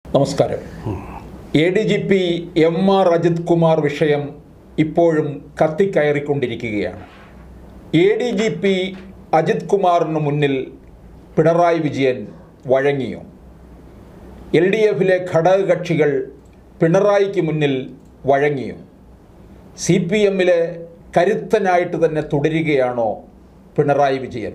നമസ്കാരം A D G P M R Ajith Kumar വിഷയം ഇപ്പോഴും കത്തിക്കയറിക്കൊണ്ടിരിക്കുകയാണ് A D G P Ajith കുമാറിന് മുന്നിൽ പിണറായി വിജയൻ വഴങ്ങിയോ എൽ ഡി എഫിലെ ഘടകകക്ഷികൾ പിണറായിക്ക് മുന്നിൽ വഴങ്ങിയോ സി പി എമ്മിലെ കരുത്തനായിട്ട് തന്നെ തുടരുകയാണോ പിണറായി വിജയൻ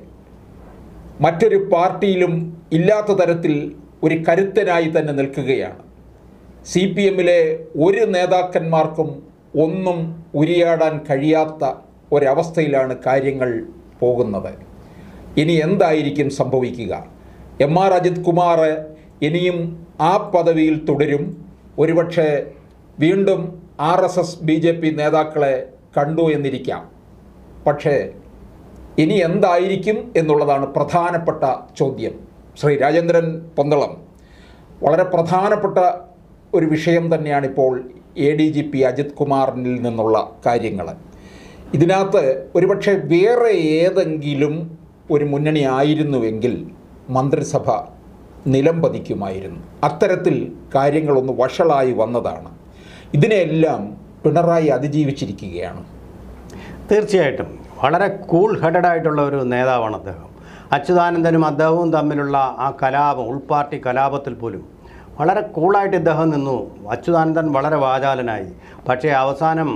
മറ്റൊരു പാർട്ടിയിലും ഇല്ലാത്ത തരത്തിൽ ഒരു കരുത്തനായി തന്നെ നിൽക്കുകയാണ് സി പി എമ്മിലെ ഒരു നേതാക്കന്മാർക്കും ഒന്നും ഉരിയാടാൻ കഴിയാത്ത ഒരവസ്ഥയിലാണ് കാര്യങ്ങൾ പോകുന്നത് ഇനി എന്തായിരിക്കും സംഭവിക്കുക എം ആർ അജിത് കുമാർ ഇനിയും ആ പദവിയിൽ തുടരും ഒരുപക്ഷെ വീണ്ടും R S S B J P നേതാക്കളെ കണ്ടു എന്നിരിക്കാം പക്ഷേ ഇനി എന്തായിരിക്കും എന്നുള്ളതാണ് പ്രധാനപ്പെട്ട ചോദ്യം ശ്രീ രാജേന്ദ്രൻ പൊന്തളം വളരെ പ്രധാനപ്പെട്ട ഒരു വിഷയം തന്നെയാണ് ഇപ്പോൾ A D G P Ajith കുമാറിനിൽ നിന്നുള്ള കാര്യങ്ങൾ ഇതിനകത്ത് ഒരുപക്ഷെ വേറെ ഏതെങ്കിലും ഒരു മുന്നണി ആയിരുന്നുവെങ്കിൽ മന്ത്രിസഭ നിലം പതിക്കുമായിരുന്നു അത്തരത്തിൽ കാര്യങ്ങളൊന്ന് വഷളായി വന്നതാണ് ഇതിനെല്ലാം പിണറായി അതിജീവിച്ചിരിക്കുകയാണ് തീർച്ചയായിട്ടും വളരെ കൂൾ ഹെഡഡ് ആയിട്ടുള്ള ഒരു നേതാവാണ് അദ്ദേഹം അച്യുതാനന്ദനും അദ്ദേഹവും തമ്മിലുള്ള ആ കലാപം ഉൾപാർട്ടി കലാപത്തിൽ പോലും വളരെ കൂളായിട്ട് ഇദ്ദേഹം നിന്നു അച്യുതാനന്ദൻ വളരെ വാചാലനായി പക്ഷേ അവസാനം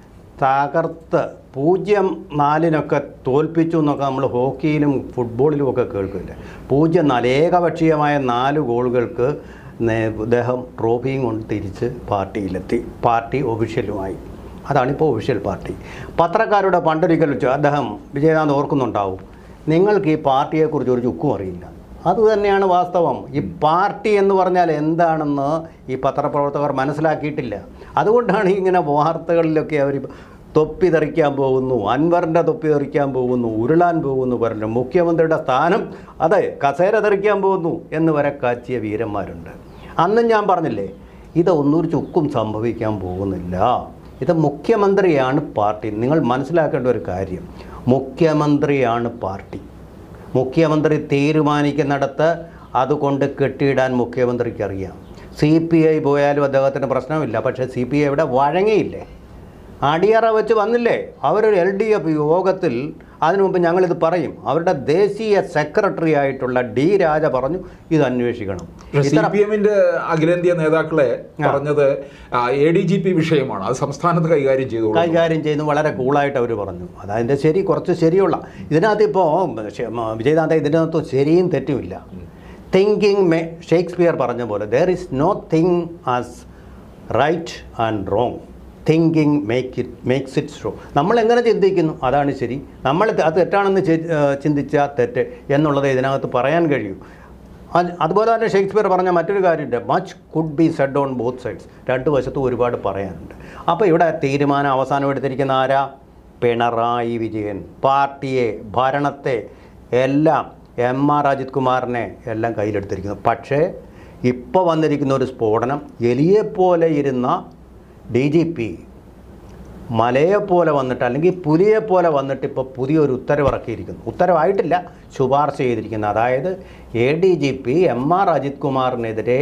തകർത്ത് പൂജ്യം നാലിനൊക്കെ തോൽപ്പിച്ചു എന്നൊക്കെ നമ്മൾ ഹോക്കിയിലും ഫുട്ബോളിലും ഒക്കെ കേൾക്കില്ലേ പൂജ്യം നാല് ഏകപക്ഷീയമായ നാല് ഗോളുകൾക്ക് നേ- ഇദ്ദേഹം ട്രോഫിയും കൊണ്ട് തിരിച്ച് പാർട്ടിയിലെത്തി പാർട്ടി ഒഫീഷ്യലുമായി അതാണിപ്പോൾ ഒഫീഷ്യൽ പാർട്ടി പത്രക്കാരുടെ പണ്ടൊരിക്കൽ വെച്ച് അദ്ദേഹം വിജയകാന്ത് ഓർക്കുന്നുണ്ടാവും നിങ്ങൾക്ക് ഈ പാർട്ടിയെക്കുറിച്ച് ഒരു ചുക്കും അറിയില്ല അതുതന്നെയാണ് വാസ്തവം ഈ പാർട്ടി എന്ന് പറഞ്ഞാൽ എന്താണെന്ന് ഈ പത്രപ്രവർത്തകർ മനസ്സിലാക്കിയിട്ടില്ല അതുകൊണ്ടാണ് ഇങ്ങനെ വാർത്തകളിലൊക്കെ അവർ തൊപ്പി തെറിക്കാൻ പോകുന്നു അൻവറിൻ്റെ തൊപ്പി തെറിക്കാൻ പോകുന്നു ഉരുളാൻ പോകുന്നു പറഞ്ഞു മുഖ്യമന്ത്രിയുടെ സ്ഥാനം അതെ കസേര തെറിക്കാൻ പോകുന്നു എന്ന് വരെ കാച്ചിയ വീരന്മാരുണ്ട് അന്നും ഞാൻ പറഞ്ഞില്ലേ ഇതൊന്നും ഒരു ചുക്കും സംഭവിക്കാൻ പോകുന്നില്ല ഇത് മുഖ്യമന്ത്രിയാണ് പാർട്ടി നിങ്ങൾ മനസ്സിലാക്കേണ്ട ഒരു കാര്യം മുഖ്യമന്ത്രിയാണ് പാർട്ടി മുഖ്യമന്ത്രി തീരുമാനിക്കുന്നിടത്ത് അതുകൊണ്ട് കെട്ടിയിടാൻ മുഖ്യമന്ത്രിക്ക് അറിയാം സി പി ഐ പോയാലും അദ്ദേഹത്തിന് പ്രശ്നമില്ല പക്ഷേ സി പി ഐ ഇവിടെ വഴങ്ങിയില്ലേ അടിയറ വെച്ച് വന്നില്ലേ അവരൊരു എൽ ഡി എഫ് യോഗത്തിൽ അതിനു മുമ്പ് ഞങ്ങളിത് പറയും അവരുടെ ദേശീയ സെക്രട്ടറി ആയിട്ടുള്ള ഡി രാജ പറഞ്ഞു ഇത് അന്വേഷിക്കണം സി ഇത്ര പി എമ്മിന്റെ അഖിലേന്ത്യാ നേതാക്കളെ പറഞ്ഞത് എ ഡി ജി പി വിഷയമാണ് അത് സംസ്ഥാനത്ത് കൈകാര്യം ചെയ്തോളൂ കൈകാര്യം ചെയ്യുന്നു വളരെ കൂളായിട്ട് അവർ പറഞ്ഞു അതതിൻ്റെ ശരി കുറച്ച് ശരിയുള്ള ഇതിനകത്ത് ഇപ്പോൾ വിജയകാന്ത ഇതിനകത്ത് ശരിയും തെറ്റുമില്ല തിങ്കിങ് മേ ഷേക്സ്പിയർ പറഞ്ഞ പോലെ there is no thing as right and wrong thinking make it makes it so നമ്മൾ എങ്ങനെ ചിന്തിക്കുന്നു അതാണ് ശരി നമ്മൾ അത് തെറ്റാണെന്ന് ചി- ഏഹ് ചിന്തിച്ചാൽ തെറ്റ് എന്നുള്ളത് ഇതിനകത്ത് പറയാൻ കഴിയൂ അത് അതുപോലെ തന്നെ ഷേക്സ്പിയർ പറഞ്ഞ മറ്റൊരു കാര്യമുണ്ട് much could be said on both sides രണ്ട് വശത്തും ഒരുപാട് പറയാനുണ്ട് അപ്പോൾ ഇവിടെ തീരുമാനം അവസാനം എടുത്തിരിക്കുന്ന ആരാ പിണറായി വിജയൻ പാർട്ടിയെ ഭരണത്തെ എല്ലാം എം ആർ അജിത് കുമാറിനെ എല്ലാം കയ്യിലെടുത്തിരിക്കുന്നു പക്ഷേ ഇപ്പോൾ വന്നിരിക്കുന്ന ഒരു സ്ഫോടനം എലിയെപ്പോലെ ഇരുന്ന ഡി ജി പി മലയെപ്പോലെ വന്നിട്ട് അല്ലെങ്കിൽ പുലിയെപ്പോലെ വന്നിട്ട് ഇപ്പോൾ പുതിയൊരു ഉത്തരവിറക്കിയിരിക്കുന്നു ഉത്തരവായിട്ടില്ല ശുപാർശ ചെയ്തിരിക്കുന്നത് അതായത് A D G P M R Ajith കുമാറിനെതിരെ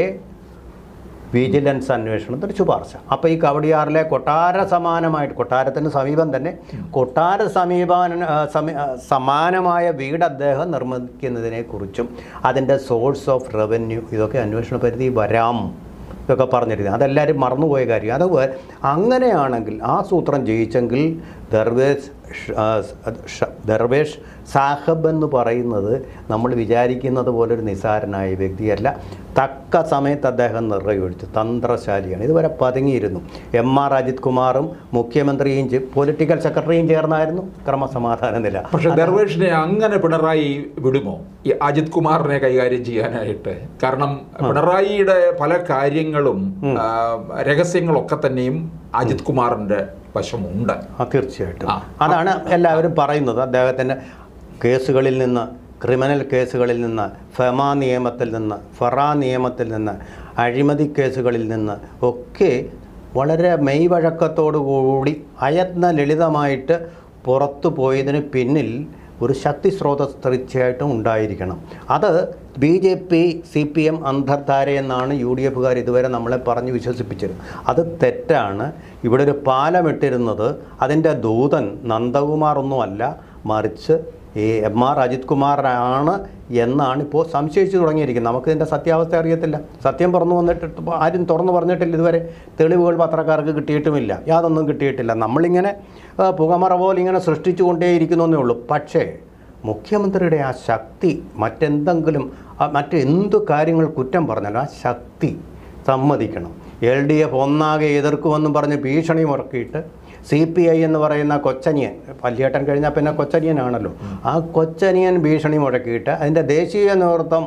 വിജിലൻസ് അന്വേഷണത്തിന് ശുപാർശ അപ്പോൾ ഈ കവടിയാറിലെ കൊട്ടാര സമാനമായിട്ട് കൊട്ടാരത്തിന് സമീപം തന്നെ കൊട്ടാര സമീപന ആ, സമി- ആ, സമാനമായ വീട് അദ്ദേഹം നിർമ്മിക്കുന്നതിനെക്കുറിച്ചും അതിൻ്റെ സോഴ്സ് ഓഫ് റവന്യൂ ഇതൊക്കെ അന്വേഷണ പരിധി വരാം ഇതൊക്കെ പറഞ്ഞിരുന്നത് അതെല്ലാവരും മറന്നുപോയ കാര്യം അത് വേ- അങ്ങനെയാണെങ്കിൽ ആ സൂത്രം ജയിച്ചെങ്കിൽ ദർവേഷ് ഷ്- ആ, ഷ- ദർവേഷ് സാഹബ് എന്ന് പറയുന്നത് നമ്മൾ വിചാരിക്കുന്നത് പോലെ ഒരു നിസാരനായ വ്യക്തിയല്ല തക്ക സമയത്ത് അദ്ദേഹം നിർവഹിച്ചു തന്ത്രശാലിയാണ് ഇതുവരെ പതുങ്ങിയിരുന്നു എം ആർ അജിത് കുമാറും മുഖ്യമന്ത്രിയും ചെ- പൊളിറ്റിക്കൽ സെക്രട്ടറിയും ചേർന്നായിരുന്നു ക്രമസമാധാന നില പക്ഷെ ദർവേഷിനെ അങ്ങനെ പിണറായി വിടുമോ ഈ അജിത് കുമാറിനെ കൈകാര്യം ചെയ്യാനായിട്ട് കാരണം പിണറായിയുടെ പല കാര്യങ്ങളും ആ, രഹസ്യങ്ങളൊക്കെ തന്നെയും അജിത് കുമാറിന്റെ വശമുണ്ട് ആ തീർച്ചയായിട്ടും ആ. അതാണ് എല്ലാവരും പറയുന്നത് അദ്ദേഹത്തിൻ്റെ കേസുകളിൽ നിന്ന് ക്രിമിനൽ കേസുകളിൽ നിന്ന് ഫെമ നിയമത്തിൽ നിന്ന് ഫറ നിയമത്തിൽ നിന്ന് അഴിമതി കേസുകളിൽ നിന്ന് ഒക്കെ വളരെ മെയ്വഴക്കത്തോടുകൂടി അയത്ന ലളിതമായിട്ട് പുറത്തു പോയതിന് പിന്നിൽ ഒരു ശക്തി സ്രോതസ് തീർച്ചയായിട്ടും ഉണ്ടായിരിക്കണം അത് B J P C P M അന്തർധാര എന്നാണ് യു ഡി എഫുകാർ ഇതുവരെ നമ്മളെ പറഞ്ഞ് വിശ്വസിപ്പിച്ചത് അത് തെറ്റാണ് ഇവിടെ ഒരു പാലമിട്ടിരുന്നത് അതിൻ്റെ ദൂതൻ നന്ദകുമാർ ഒന്നുമല്ല മറിച്ച് ഈ എം ആർ അജിത് കുമാറാണ് എന്നാണ് ഇപ്പോൾ സംശയിച്ചു തുടങ്ങിയിരിക്കുന്നത് നമുക്ക് ഇതിൻ്റെ സത്യാവസ്ഥ അറിയത്തില്ല സത്യം പറഞ്ഞു വന്നിട്ട് ഇപ്പൊ ആരും തുറന്നു പറഞ്ഞിട്ടില്ല ഇതുവരെ തെളിവുകൾ പത്രക്കാർക്ക് കിട്ടിയിട്ടുമില്ല യാതൊന്നും കിട്ടിയിട്ടില്ല നമ്മളിങ്ങനെ ആ, പുകമറ പോലെ ഇങ്ങനെ സൃഷ്ടിച്ചു കൊണ്ടേയിരിക്കുന്നേ ഉള്ളൂ പക്ഷേ മുഖ്യമന്ത്രിയുടെ ആ ശക്തി മറ്റെന്തെങ്കിലും ആ, മറ്റെന്തു കാര്യങ്ങൾ കുറ്റം പറഞ്ഞാലും ആ ശക്തി സമ്മതിക്കണം എൽ ഡി എഫ് ഒന്നാകെ എതിർക്കുമെന്നും പറഞ്ഞ് ഭീഷണി മുറക്കിയിട്ട് സി പി ഐ എന്ന് പറയുന്ന കൊച്ചനിയൻ പല്ലിയേട്ടൻ കഴിഞ്ഞാൽ പിന്നെ കൊച്ചനിയനാണല്ലോ ആ കൊച്ചനിയൻ ഭീഷണി മുഴക്കിയിട്ട് അതിൻ്റെ ദേശീയ നേതൃത്വം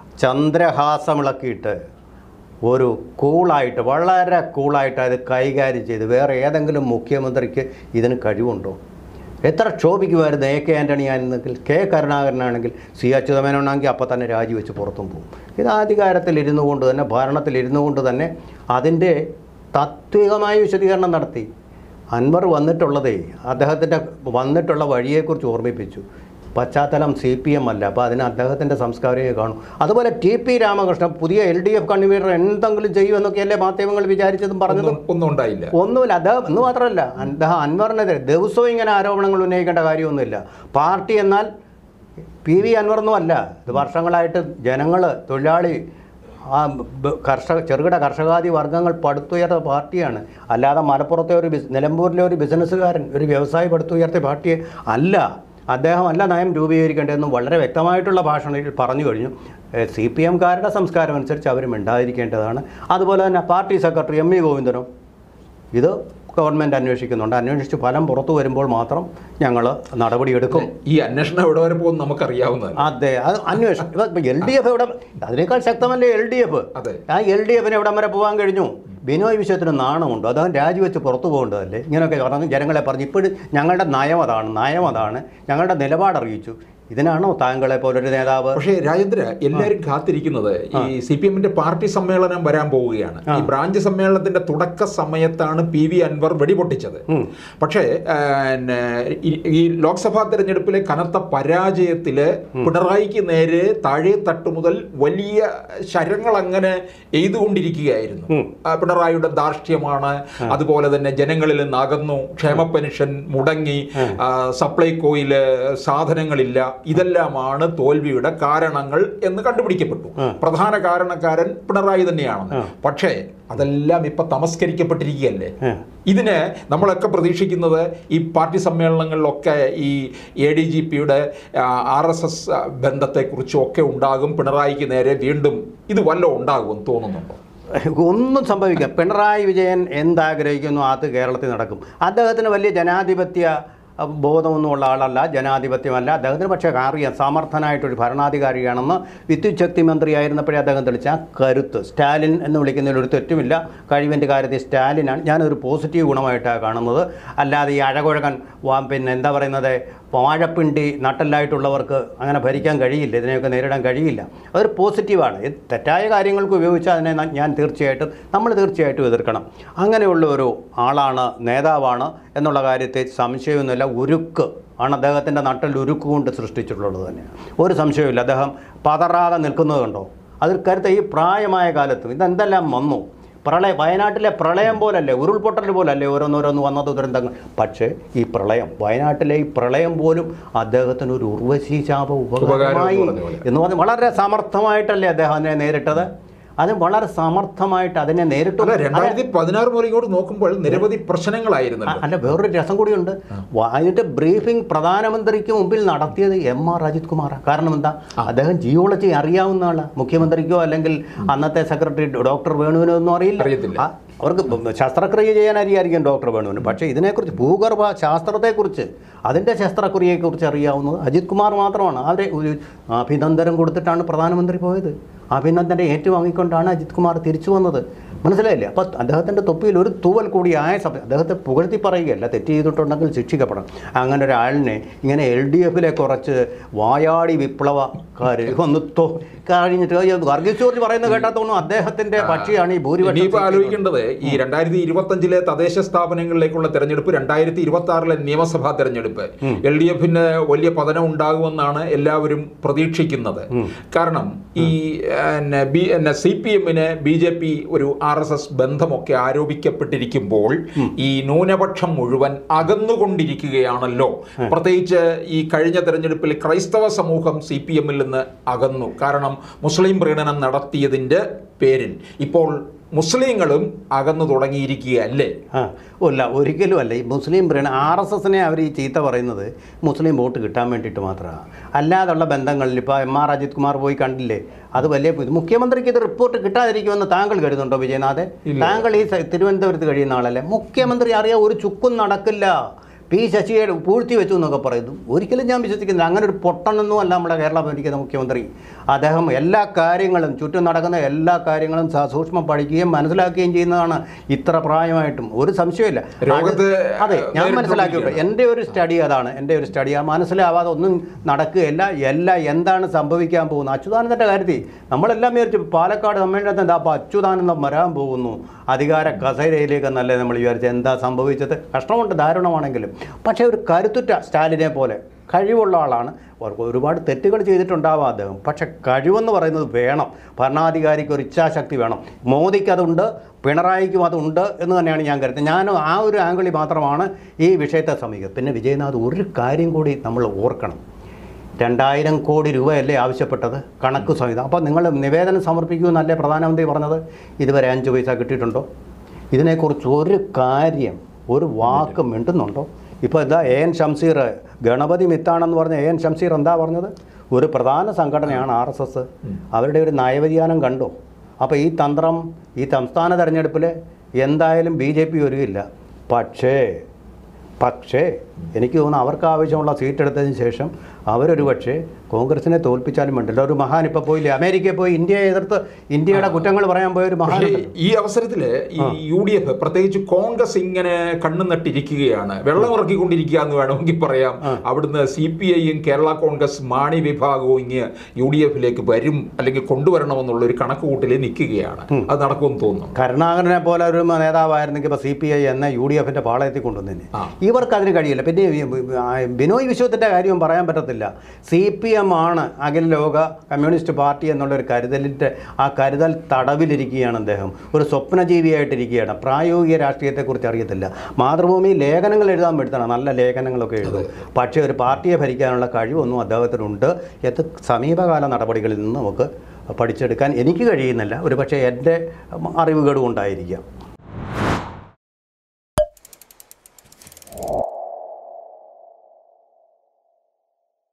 ചന്ദ്രഹാസമിളക്കിയിട്ട് ഒരു കൂളായിട്ട് വളരെ കൂളായിട്ട് അത് കൈകാര്യം ചെയ്ത് വേറെ ഏതെങ്കിലും മുഖ്യമന്ത്രിക്ക് ഇതിന് കഴിവുണ്ടോ എത്ര ക്ഷോഭിക്കുമായിരുന്നു എ കെ ആൻ്റണി ആയിരുന്നെങ്കിൽ കെ കരുണാകരനാണെങ്കിൽ സി അച്യുതമേനാണെങ്കിൽ അപ്പോൾ തന്നെ രാജിവെച്ച് പുറത്തും പോകും ഇത് അധികാരത്തിൽ ഇരുന്നു കൊണ്ട് തന്നെ ഭരണത്തിൽ ഇരുന്നു കൊണ്ട് തന്നെ അതിൻ്റെ താത്വികമായ വിശദീകരണം നടത്തി അൻവർ വന്നിട്ടുള്ളതേ അദ്ദേഹത്തിൻ്റെ വന്നിട്ടുള്ള വഴിയെക്കുറിച്ച് ഓർമ്മിപ്പിച്ചു പശ്ചാത്തലം സി പി എം അല്ല അപ്പോൾ അതിന് അദ്ദേഹത്തിൻ്റെ സംസ്കാരമേ കാണും അതുപോലെ ടി പി രാമകൃഷ്ണൻ പുതിയ എൽ ഡി എഫ് കൺവീനർ എന്തെങ്കിലും ചെയ്യുമെന്നൊക്കെയല്ലേ മാധ്യമങ്ങൾ വിചാരിച്ചതും പറഞ്ഞതും ഒന്നും ഒന്നും ഉണ്ടായില്ല ഒന്നുമില്ല അദ്ദേഹം എന്ന് മാത്രമല്ല അദ്ദേഹം അൻവറിനെതിരെ ദിവസവും ഇങ്ങനെ ആരോപണങ്ങൾ ഉന്നയിക്കേണ്ട കാര്യമൊന്നുമില്ല പാർട്ടി എന്നാൽ പി വി അൻവറൊന്നും അല്ല ഇത് വർഷങ്ങളായിട്ട് ജനങ്ങൾ തൊഴിലാളി ആ ബ- കർഷക ചെറുകിട കർഷകാദി വർഗ്ഗങ്ങൾ പടുത്തുയർത്ത പാർട്ടിയാണ് അല്ലാതെ മലപ്പുറത്തെ ഒരു ബിസ് നിലമ്പൂരിലെ ഒരു ബിസിനസ്സുകാരൻ ഒരു വ്യവസായി പടുത്തുയർത്തിയ പാർട്ടി അല്ല അദ്ദേഹം അല്ല നയം രൂപീകരിക്കേണ്ടതെന്ന് വളരെ വ്യക്തമായിട്ടുള്ള ഭാഷണയിൽ പറഞ്ഞു കഴിഞ്ഞു സി പി എംകാരുടെ സംസ്കാരം അനുസരിച്ച് അവർ മിണ്ടാതിരിക്കേണ്ടതാണ് അതുപോലെ തന്നെ പാർട്ടി സെക്രട്ടറി എം വി ഗോവിന്ദനും ഇത് ഗവൺമെൻറ് അന്വേഷിക്കുന്നുണ്ട് അന്വേഷിച്ച് ഫലം പുറത്തു വരുമ്പോൾ മാത്രം ഞങ്ങൾ നടപടിയെടുക്കും ഈ അന്വേഷണം എവിടെ വരെ പോകും നമുക്കറിയാവുന്നതല്ല അതെ അത് അന്വേഷണം എൽ ഡി എഫ് എവിടെ അതിനേക്കാൾ ശക്തമല്ലേ എൽ ഡി എഫ് അതെ. ആ എൽ ഡി എഫിന് എവിടം വരെ പോകാൻ കഴിഞ്ഞു ബിനോയ് വിശ്വത്തിന് നാണമുണ്ട് അദ്ദേഹം രാജിവെച്ച് പുറത്തു പോകേണ്ടതല്ലേ ഇങ്ങനെയൊക്കെ പറഞ്ഞ് ജനങ്ങളെ പറഞ്ഞ് ഇപ്പോഴും ഞങ്ങളുടെ നയം അതാണ് നയം അതാണ് ഞങ്ങളുടെ നിലപാട് അറിയിച്ചു ഇതിനാണോ താങ്കളെ പോലൊരു നേതാവ് പക്ഷേ രാജേന്ദ്ര എല്ലാവരും കാത്തിരിക്കുന്നത് ഈ സി പി എമ്മിന്റെ പാർട്ടി സമ്മേളനം വരാൻ പോവുകയാണ് ഈ ബ്രാഞ്ച് സമ്മേളനത്തിന്റെ തുടക്ക സമയത്താണ് പി വി അൻവർ വെടിപൊട്ടിച്ചത് പക്ഷേ ആ, ന്നെ, ഈ- ഈ ലോക്സഭാ തെരഞ്ഞെടുപ്പിലെ കനത്ത പരാജയത്തില് പിണറായിക്ക് നേരെ താഴെ തട്ട് മുതൽ വലിയ ശരങ്ങൾ അങ്ങനെ എയ്തുകൊണ്ടിരിക്കുകയായിരുന്നു ആ, പിണറായിയുടെ ധാർഷ്ട്യമാണ് അതുപോലെ തന്നെ ജനങ്ങളിൽ നിന്ന് അകന്നു ക്ഷേമ പെൻഷൻ മുടങ്ങി ആ, സപ്ലൈകോയില് സാധനങ്ങളില്ല ഇതെല്ലാമാണ് തോൽവിയുടെ കാരണങ്ങൾ എന്ന് കണ്ടുപിടിക്കപ്പെട്ടു പ്രധാന കാരണക്കാരൻ പിണറായി തന്നെയാണ് പക്ഷേ അതെല്ലാം ഇപ്പൊ തമസ്കരിക്കപ്പെട്ടിരിക്കുകയല്ലേ ആ. ഇതിന് നമ്മളൊക്കെ പ്രതീക്ഷിക്കുന്നത് ഈ പാർട്ടി സമ്മേളനങ്ങളിലൊക്കെ ഈ എ ഡി ജി പിയുടെ ആർ എസ് എസ് ബന്ധത്തെക്കുറിച്ചും ഒക്കെ ഉണ്ടാകും പിണറായിക്ക് നേരെ വീണ്ടും ഇത് വല്ലതും ഉണ്ടാകുമെന്ന് തോന്നുന്നുണ്ടോ ഒന്നും സംഭവിക്കാം പിണറായി വിജയൻ എന്താഗ്രഹിക്കുന്നു അത് കേരളത്തിൽ നടക്കും അദ്ദേഹത്തിന് വലിയ ജനാധിപത്യ അഹ്, ബോധമൊന്നും ഉള്ള ആളല്ല ജനാധിപത്യമല്ല അദ്ദേഹത്തിന് പക്ഷേ അറിയാം സമർത്ഥനായിട്ടൊരു ഭരണാധികാരിയാണെന്ന് വിദ്യുത് ശക്തി മന്ത്രിയായിരുന്നപ്പോഴേ അദ്ദേഹം തെളിച്ച ആ കരുത്ത് സ്റ്റാലിൻ എന്ന് വിളിക്കുന്നതിൽ ഒരു തെറ്റുമില്ല കഴിവിൻ്റെ കാര്യത്തിൽ സ്റ്റാലിനാണ് ഞാനൊരു പോസിറ്റീവ് ഗുണമായിട്ടാണ് കാണുന്നത് അല്ലാതെ ഈ അഴകുഴകൻ വാ- പിന്നെ എന്താ പറയുന്നത് വാഴപ്പിണ്ടി നട്ടല്ലായിട്ടുള്ളവർക്ക് അങ്ങനെ ഭരിക്കാൻ കഴിയില്ല ഇതിനെയൊക്കെ നേരിടാൻ കഴിയില്ല അതൊരു പോസിറ്റീവാണ് ഇത് തെറ്റായ കാര്യങ്ങൾക്ക് ഉപയോഗിച്ചാൽ അതിനെ ന- ഞാൻ തീർച്ചയായിട്ടും നമ്മൾ തീർച്ചയായിട്ടും എതിർക്കണം അങ്ങനെയുള്ള ഒരു ആളാണ് നേതാവാണ് എന്നുള്ള കാര്യത്തിൽ സംശയമൊന്നുമില്ല ഉരുക്ക് ആണ് അദ്ദേഹത്തിൻ്റെ നട്ടിൽ ഉരുക്ക് കൊണ്ട് സൃഷ്ടിച്ചിട്ടുള്ളത് തന്നെയാണ് ഒരു സംശയവുമില്ല അദ്ദേഹം പതറാതെ നിൽക്കുന്നത് കണ്ടോ അതിൽ കരുത്ത ഈ പ്രായമായ കാലത്തും ഇതെന്തെല്ലാം വന്നു പ്രളയം വയനാട്ടിലെ പ്രളയം പോലല്ലേ ഉരുൾപൊട്ടൽ പോലല്ലേ ഓരോന്നോരോന്ന് വന്നത് ദുരന്തങ്ങൾ പക്ഷേ ഈ പ്രളയം വയനാട്ടിലെ ഈ പ്രളയം പോലും അദ്ദേഹത്തിന് ഒരു ഉർവശി ശാപ ഉപകാരമായി പറഞ്ഞ പോലെ. എന്ന് പറഞ്ഞ് വളരെ സമർത്ഥമായിട്ടല്ലേ അദ്ദേഹം അതിനെ നേരിട്ടത് അത് വളരെ സമർത്ഥമായിട്ട് അതിനെ നേരിട്ടു അല്ല രണ്ടായിരത്തി പതിനാറ് മുതൽ ഇങ്ങോട്ട് നോക്കുമ്പോൾ നിരവധി പ്രശ്നങ്ങളായിരുന്നല്ലോ അല്ല വേറൊരു രസം കൂടിയുണ്ട് വ- അതിന്റെ ബ്രീഫിംഗ് പ്രധാനമന്ത്രിക്ക് മുമ്പിൽ നടത്തിയത് എം ആർ അജിത് കുമാറാണ് കാരണം എന്താ അദ്ദേഹം ജിയോളജി അറിയാവുന്ന ആളാണ് മുഖ്യമന്ത്രിക്കോ അല്ലെങ്കിൽ അന്നത്തെ സെക്രട്ടറി ഡോക്ടർ വേണുവിനോ ഒന്നും അറിയില്ല അറിയത്തില്ല. ആ, അവർക്ക് ബ- ശസ്ത്രക്രിയ ചെയ്യാൻ അറിയായിരിക്കും ഡോക്ടർ വേണുവിന് പക്ഷേ ഇതിനെക്കുറിച്ച് ഭൂഗർഭ ശാസ്ത്രത്തെക്കുറിച്ച് അതിൻ്റെ ശസ്ത്രക്രിയയെക്കുറിച്ച് അറിയാവുന്നത് അജിത് കുമാർ മാത്രമാണ് അവരെ ഒരു അഭിനന്ദനം കൊടുത്തിട്ടാണ് പ്രധാനമന്ത്രി പോയത് അഭിനന്ദനം ഏറ്റുവാങ്ങിക്കൊണ്ടാണ് അജിത് കുമാർ തിരിച്ചു വന്നത് മനസ്സിലായില്ലേ അപ്പോൾ അദ്ദേഹത്തിൻ്റെ തൊപ്പിയിൽ ഒരു തൂവൽ കൂടി ആയ സമയം അദ്ദേഹത്തെ പുകഴ്ത്തി പറയുകയല്ല തെറ്റ് ചെയ്തിട്ടുണ്ടെങ്കിൽ ശിക്ഷിക്കപ്പെടണം അങ്ങനെ ഒരാളിനെ ഇങ്ങനെ എൽ ഡി എഫിലെ കുറച്ച് വായാടി വിപ്ലവ കാര്യം ഒന്ന് തോ കഴിഞ്ഞിട്ട് ഈ വർഗീസ് ജോർജ് പറയുന്നത് കേട്ടാ തോന്നുന്നു അദ്ദേഹത്തിന്റെ കക്ഷിയാണ് ഈ ഭൂരിപക്ഷം ഇനിയിപ്പോ സീറ്റുകൾ. ആലോചിക്കേണ്ടത് ഈ രണ്ടായിരത്തി ഇരുപത്തി അഞ്ചിലെ തദ്ദേശ സ്ഥാപനങ്ങളിലേക്കുള്ള തെരഞ്ഞെടുപ്പ് രണ്ടായിരത്തി ഇരുപതി ആറിലെ നിയമസഭാ തെരഞ്ഞെടുപ്പ് എൽ ഡി എഫിന് വലിയ പതനം ഉണ്ടാകുമെന്നാണ് എല്ലാവരും പ്രതീക്ഷിക്കുന്നത് കാരണം ഈ സി പി എമ്മിന് ബി ജെ പി ഒരു ആർ എസ് എസ് ബന്ധമൊക്കെ ആരോപിക്കപ്പെട്ടിരിക്കുമ്പോൾ ഈ ന്യൂനപക്ഷം മുഴുവൻ അകന്നുകൊണ്ടിരിക്കുകയാണല്ലോ പ്രത്യേകിച്ച് ഈ കഴിഞ്ഞ തെരഞ്ഞെടുപ്പിൽ ക്രൈസ്തവ സമൂഹം സി പി എമ്മിൽ നിന്ന് അകന്നു കാരണം മുസ്ലിം പ്രീണനം നടത്തിയതിൻ്റെ പേരിൽ ഇപ്പോൾ മുസ്ലിങ്ങളും അകന്നു തുടങ്ങിയിരിക്കുകയല്ലേ ആ അല്ല ഒരിക്കലും അല്ല ഈ മുസ്ലിം പ്രീണ ആർ എസ് എസിനെ അവർ ഈ ചീത്ത പറയുന്നത് മുസ്ലിം വോട്ട് കിട്ടാൻ വേണ്ടിയിട്ട് മാത്രമാണ് അല്ലാതുള്ള ബന്ധങ്ങളിൽ ഇപ്പോൾ എം ആർ അജിത് കുമാർ പോയി കണ്ടില്ലേ അത് വലിയ ഇത് മുഖ്യമന്ത്രിക്ക് ഇത് റിപ്പോർട്ട് കിട്ടാതിരിക്കുമെന്ന് താങ്കൾ കരുതുന്നുണ്ടോ വിജയനാഥ് താങ്കൾ ഈ സ- തിരുവനന്തപുരത്ത് കഴിയുന്ന ആളല്ലേ മുഖ്യമന്ത്രി അറിയാൻ ഒരു ചുക്കും നടക്കില്ല പി ശശിയെ പൂഴ്ത്തി വെച്ചു എന്നൊക്കെ പറയുന്നു ഒരിക്കലും ഞാൻ വിശ്വസിക്കുന്നില്ല അങ്ങനെ ഒരു പൊട്ടനൊന്നും അല്ല നമ്മുടെ കേരള ഭരിക്കുന്ന മുഖ്യമന്ത്രി അദ്ദേഹം എല്ലാ കാര്യങ്ങളും ചുറ്റും നടക്കുന്ന എല്ലാ കാര്യങ്ങളും സസൂക്ഷ്മം പഠിക്കുകയും മനസ്സിലാക്കുകയും ചെയ്യുന്നതാണ് ഇത്ര പ്രായമായിട്ടും ഒരു സംശയമില്ല രോഗത്തെ, അത് അതെ ഞാൻ നേരിട്ട് മനസ്സിലാക്കിയിട്ട് എൻ്റെ ഒരു സ്റ്റഡി അതാണ് എൻ്റെ ഒരു സ്റ്റഡി ആ മനസ്സിലാവാതെ ഒന്നും നടക്കുകയില്ല എല്ലാം എന്താണ് സംഭവിക്കാൻ പോകുന്നത് അച്യുതാനന്ദൻ്റെ കാര്യത്തിൽ നമ്മളെല്ലാം വിചാരിച്ചു പാലക്കാട് സമ്മേളനത്തിൽ എന്താ അപ്പോൾ അച്യുതാനന്ദം വരാൻ പോകുന്നു അധികാര കസേരയിലേക്ക് എന്നല്ലേ നമ്മൾ വിചാരിച്ചത് എന്താ സംഭവിച്ചത് കഷ്ടമുണ്ട് ദാരുണമാണെങ്കിലും പക്ഷേ ഒരു കരുത്തുറ്റ സ്റ്റാലിനെ പോലെ കഴിവുള്ള ആളാണ് അവർക്ക് ഒരുപാട് തെറ്റുകൾ ചെയ്തിട്ടുണ്ടാവാം അദ്ദേഹം പക്ഷെ കഴിവെന്ന് പറയുന്നത് വേണം ഭരണാധികാരിക്ക് ഒരു ഇച്ഛാശക്തി വേണം മോദിക്ക് അതുണ്ട് പിണറായിക്കും അതുണ്ട് എന്ന് തന്നെയാണ് ഞാൻ കരുതുന്നത് ഞാൻ ആ ഒരു ആംഗിളിൽ മാത്രമാണ് ഈ വിഷയത്തെ സമീപിക്കുന്നത് പിന്നെ വിജയനാഥ് ഒരു കാര്യം കൂടി നമ്മൾ ഓർക്കണം രണ്ടായിരം കോടി രൂപയല്ലേ ആവശ്യപ്പെട്ടത് കണക്ക് സംഹിത അപ്പോൾ നിങ്ങൾ നിവേദനം സമർപ്പിക്കുമെന്നല്ലേ പ്രധാനമന്ത്രി പറഞ്ഞത് ഇതുവരെ അഞ്ച് പൈസ കിട്ടിയിട്ടുണ്ടോ ഇതിനെക്കുറിച്ച് ഒരു കാര്യം ഒരു വാക്ക് മിണ്ടുന്നുണ്ടോ ഇപ്പോൾ എന്താ എ എൻ ഷംസീർ ഗണപതി മിത്താണെന്ന് പറഞ്ഞ എ എൻ ഷംസീർ എന്താ പറഞ്ഞത് ഒരു പ്രധാന സംഘടനയാണ് ആർ എസ് എസ് അവരുടെ ഒരു നയവ്യതിയാനം കണ്ടോ അപ്പോൾ ഈ തന്ത്രം ഈ സംസ്ഥാന തെരഞ്ഞെടുപ്പിൽ എന്തായാലും ബി ജെ പി വരികയില്ല പക്ഷേ പക്ഷേ എനിക്ക് തോന്നുന്നു അവർക്ക് ആവശ്യമുള്ള സീറ്റ് എടുത്തതിന് ശേഷം അവരൊരു പക്ഷേ കോൺഗ്രസിനെ തോൽപ്പിച്ചാലും വേണ്ടില്ല ഒരു മഹാൻ ഇപ്പോൾ പോയില്ലേ അമേരിക്കയിൽ പോയി ഇന്ത്യയെ എതിർത്ത് ഇന്ത്യയുടെ കുറ്റങ്ങൾ പറയാൻ പോയ ഒരു മഹാൻ പക്ഷേ ഈ അവസരത്തില് ഈ യു ഡി എഫ് പ്രത്യേകിച്ച് കോൺഗ്രസ് ഇങ്ങനെ കണ്ണു നട്ടിരിക്കുകയാണ് വെള്ളം ഇറക്കിക്കൊണ്ടിരിക്കുക എന്ന് വേണമെങ്കിൽ പറയാം അവിടുന്ന് സി പി ഐയും കേരള കോൺഗ്രസ് മാണി വിഭാഗവും ഇങ്ങ് യു ഡി എഫിലേക്ക് വരും അല്ലെങ്കിൽ കൊണ്ടുവരണമെന്നുള്ള ഒരു കണക്കുകൂട്ടലിൽ നിൽക്കുകയാണ് അത് നടക്കുമെന്ന് തോന്നുന്നു കരുണാകരനെ പോലെ ഒരു നേതാവായിരുന്നെങ്കിൽ ഇപ്പോൾ സി പി ഐ എന്ന യു ഡി എഫിൻ്റെ പാളയത്തിൽ കൊണ്ടുവന്നേനെ ആ. ഇവർക്ക് അതിന് കഴിയില്ല പിന്നെ ഈ ആ ബിനോയ് വിശ്വത്തിൻ്റെ കാര്യവും പറയാൻ പറ്റത്തില്ല സി പി എം ആണ് അഖില ലോക കമ്മ്യൂണിസ്റ്റ് പാർട്ടി എന്നുള്ളൊരു കരുതലിൻ്റെ ആ കരുതൽ തടവിലിരിക്കുകയാണ് അദ്ദേഹം ഒരു സ്വപ്നജീവിയായിട്ടിരിക്കുകയാണ് പ്രായോഗിക രാഷ്ട്രീയത്തെക്കുറിച്ച് അറിയത്തില്ല മാതൃഭൂമി ലേഖനങ്ങൾ എഴുതാൻ പറ്റുന്നതാണ് നല്ല ലേഖനങ്ങളൊക്കെ എഴുതും പക്ഷേ ഒരു പാർട്ടിയെ ഭരിക്കാനുള്ള കഴിവൊന്നും അദ്ദേഹത്തിനുണ്ട് ഇത് സമീപകാല നടപടികളിൽ നിന്ന് നമുക്ക് പഠിച്ചെടുക്കാൻ എനിക്ക് കഴിയുന്നില്ല ഒരു പക്ഷേ എൻ്റെ അറിവുകളും ഉണ്ടായിരിക്കാം